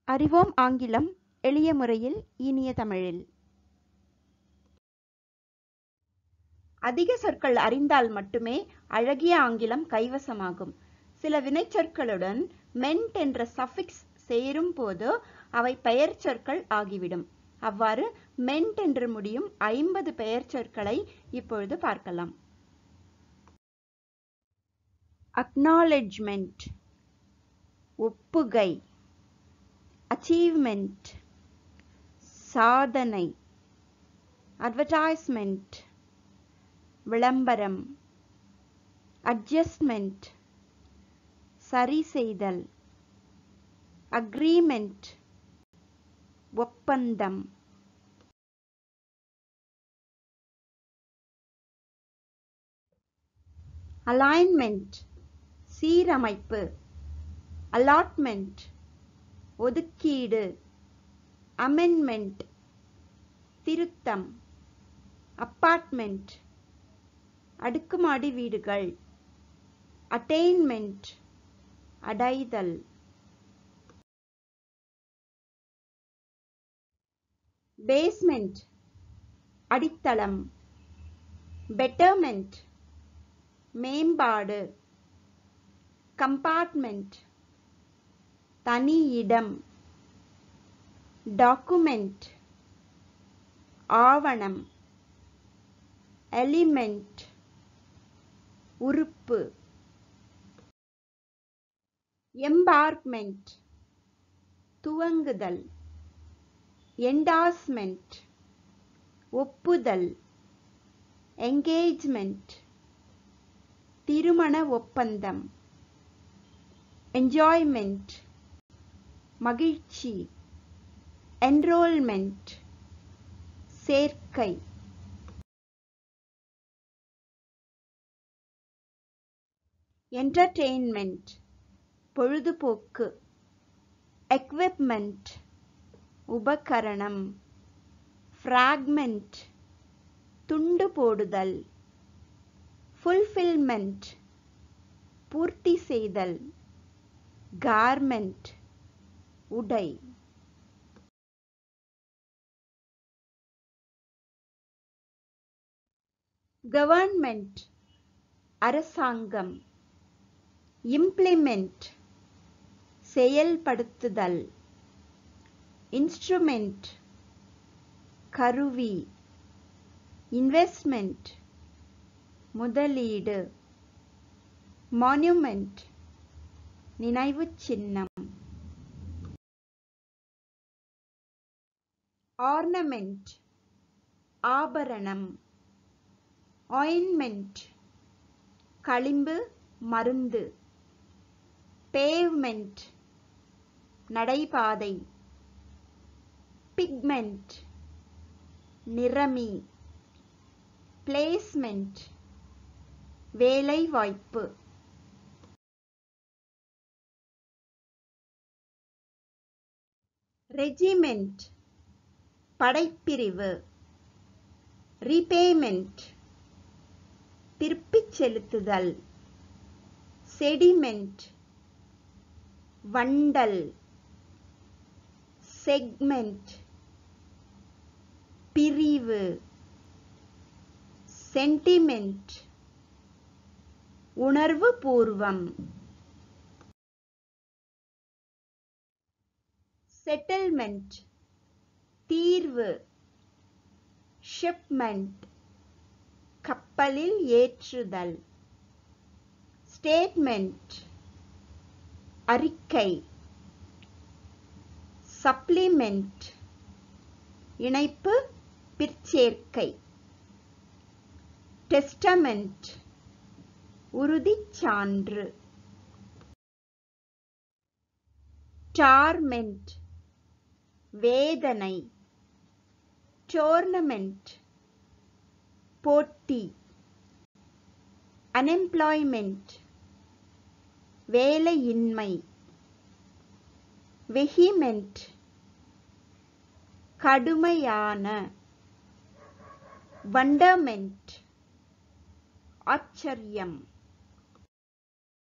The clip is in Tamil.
அறிவோம் ஆங்கிலம் எளிய முறையில் இனிய தமிழில் அதிக சொற்கள் அறிந்தால் மட்டுமே அழகிய ஆங்கிலம் கைவசமாகும் சில வினைச்சொற்களுடன் மென்ட் என்ற சஃபிக்ஸ் சேரும் போது அவை பெயர்ச்சொற்கள் ஆகிவிடும் அவ்வாறு மென்ட் என்று முடியும் ஐம்பது பெயர்ச்சொற்களை இப்பொழுது பார்க்கலாம் அக்னாலெட்ஜ்மெண்ட் ஒப்புகை அச்சீவ்மெண்ட் சாதனை அட்வர்டைஸ்மெண்ட் விளம்பரம் அட்ஜஸ்ட்மெண்ட் சரி செய்தல் அக்ரீமெண்ட் ஒப்பந்தம் அலைன்மெண்ட் சீரமைப்பு அலாட்மெண்ட் ஒதுக்கீடு அமெண்ட்மெண்ட் திருத்தம் அப்பார்ட்மெண்ட் அடுக்குமாடி வீடுகள் அட்டெயின்மெண்ட் அடைதல் பேஸ்மெண்ட் அடித்தளம் பெட்டர்மெண்ட் மேம்பாடு கம்பார்ட்மெண்ட் தனி இடம் டாக்குமெண்ட் ஆவணம் எலிமெண்ட் உறுப்பு எம்பார்க்மெண்ட் துவங்குதல் என்டாஸ்மெண்ட் ஒப்புதல் என்கேஜ்மெண்ட் திருமண ஒப்பந்தம் என்ஜாய்மெண்ட் மகிழ்ச்சி என்ரோல்மெண்ட் சேர்க்கை என்டர்டெயின்மெண்ட் பொழுதுபோக்கு எக்விப்மெண்ட் உபகரணம் ஃப்ராக்மெண்ட் துண்டு போடுதல் ஃபுல்ஃபில்மெண்ட் பூர்த்தி செய்தல் கார்மெண்ட் உடை கவர்மெண்ட் அரசாங்கம் இம்ப்ளிமெண்ட் செயல்படுத்துதல் இன்ஸ்ட்ருமெண்ட் கருவி இன்வெஸ்ட்மெண்ட் முதலீடு மான்யூமெண்ட் நினைவுச் சின்னம் ஆர்னமெண்ட் ஆபரணம் ஆயின்மெண்ட் களிம்பு மருந்து பேவ்மெண்ட் நடைபாதை பிக்மெண்ட் நிறமி பிளேஸ்மெண்ட் வேலைவாய்ப்பு ரெஜிமெண்ட் படைப்பிரிவு ரீபேமெண்ட் திருப்பிச் செலுத்துதல் செடிமெண்ட் வண்டல் செக்மெண்ட் பிரிவு சென்டிமெண்ட் உணர்வு பூர்வம் செட்டில்மெண்ட் தீர்வு ஷிப்மெண்ட் கப்பலில் ஏற்றுதல் ஸ்டேட்மெண்ட் அறிக்கை சப்ளிமெண்ட் இணைப்பு பிற்சேர்க்கை டெஸ்டமெண்ட் உறுதிச் சான்று டார்மெண்ட் வேதனை டோர்னமெண்ட் போட்டி அன்எம்ப்ளாய்மெண்ட் வேலையின்மை வெஹிமெண்ட் கடுமையான வண்டர்மெண்ட் ஆச்சரியம்